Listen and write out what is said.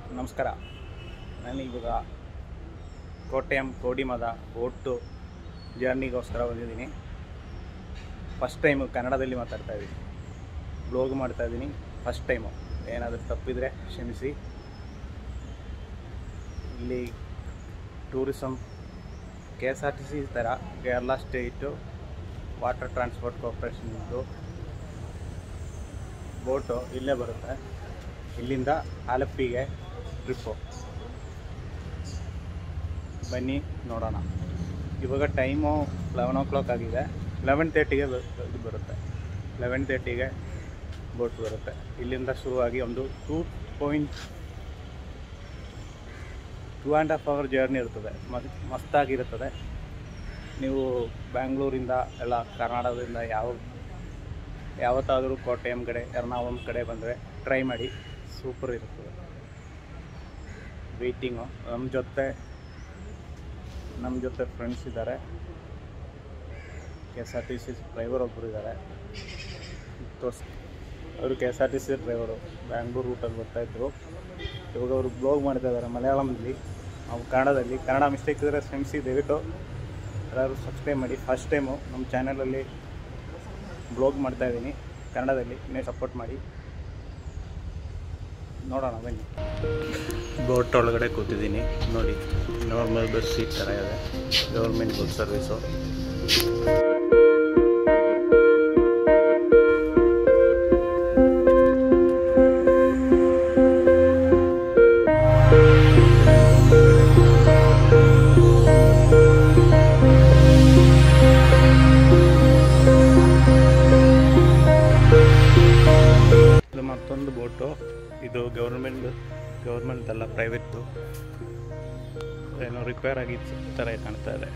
ನಮಸ್ಕಾರ ನಾನು ಇವಾಗ ಕೋಟೆಯಂ ಕೋಡಿಮದ ಬೋಟು ಜರ್ನಿಗೋಸ್ಕರ ಬಂದಿದ್ದೀನಿ ಫಸ್ಟ್ ಟೈಮು ಕನ್ನಡದಲ್ಲಿ ಮಾತಾಡ್ತಾ ಇದ್ದೀನಿ ಬ್ಲಾಗ್ ಮಾಡ್ತಾ ಇದ್ದೀನಿ ಫಸ್ಟ್ ಟೈಮು ಏನಾದರೂ ತಪ್ಪಿದರೆ ಕ್ಷಮಿಸಿ ಇಲ್ಲಿ tourism K S R T C ಥರ ಕೇರಳ ಸ್ಟೇಟು ವಾಟರ್ ಟ್ರಾನ್ಸ್ಪೋರ್ಟ್ ಕಾರ್ಪೊರೇಷನ್ದು ಬೋಟು ಇಲ್ಲೇ ಬರುತ್ತೆ ಇಲ್ಲಿಂದ ಆಲಪ್ಪಿಗೆ ಟ್ರಿಪ್ಪು ಬನ್ನಿ ನೋಡೋಣ ಇವಾಗ ಟೈಮು ಲೆವೆನ್ ಓ ಕ್ಲಾಕ್ ಆಗಿದೆ ಲೆವೆನ್ ತರ್ಟಿಗೆ ಇದು ಬರುತ್ತೆ ಲೆವೆನ್ ತರ್ಟಿಗೆ ಬೋಟ್ ಬರುತ್ತೆ ಇಲ್ಲಿಂದ ಶುರುವಾಗಿ ಒಂದು two point two and half hour journey ಇರ್ತದೆ ಮಸ್ ಮಸ್ತಾಗಿರುತ್ತದೆ ನೀವು ಬ್ಯಾಂಗ್ಳೂರಿಂದ ಎಲ್ಲ ಕರ್ನಾಟಕದಿಂದ ಯಾವ ಯಾವತ್ತಾದರೂ ಕೋಟೆಯಂ ಕಡೆ ಎರ್ನಾವಳಂ ಕಡೆ ಬಂದರೆ ಟ್ರೈ ಮಾಡಿ ಸೂಪರ್ ಇರ್ತದೆ ವೆಯ್ಟಿಂಗು ನಮ್ಮ ಜೊತೆ ನಮ್ಮ ಜೊತೆ ಫ್ರೆಂಡ್ಸ್ ಇದ್ದಾರೆ K S R T C driver ಒಬ್ಬರು ಇದ್ದಾರೆ ತೋರ್ಸ್ ಅವರು K S R T C driver Bangalore ರೂಟಲ್ಲಿ ಬರ್ತಾಯಿದ್ರು ಇವಾಗ ಅವರು ಬ್ಲಾಗ್ ಮಾಡ್ತಾ ಇದ್ದಾರೆ ಮಲಯಾಳಂದಲ್ಲಿ ನಾವು ಕನ್ನಡದಲ್ಲಿ ಕನ್ನಡ ಮಿಸ್ಟೇಕ್ ಇದ್ದರೆ ಕ್ಷಮಿಸಿ ದಯವಿಟ್ಟು ಎಲ್ಲರೂ ಸಬ್ಸ್ಕ್ರೈಬ್ ಮಾಡಿ ಫಸ್ಟ್ ಟೈಮು ನಮ್ಮ ಚಾನಲಲ್ಲಿ ಬ್ಲಾಗ್ ಮಾಡ್ತಾ ಇದ್ದೀನಿ ಕನ್ನಡದಲ್ಲಿ ಇನ್ನೇ ಸಪೋರ್ಟ್ ಮಾಡಿ ನೋಡೋಣ ಬನ್ನಿ ಬೋಟ್ ಒಳಗಡೆ ಕೂತಿದ್ದೀನಿ ನೋಡಿ ನಾರ್ಮಲ್ ಬಸ್ ಸೀಟ್ ಥರ ಇದೆ ಗೌರ್ಮೆಂಟ್ ಬಸ್ ಸರ್ವಿಸು ಇದು ಮತ್ತೊಂದು ಬೋಟು ಇದು ಗೌರ್ಮೆಂಟ್ ಗೌರ್ಮೆಂಟ್ ಅಲ್ಲ ಪ್ರೈವೇಟ್ದು ಏನೋ ರಿಪೇರ್ ಆಗಿ ಥರ ಕಾಣ್ತಾ ಇದೆ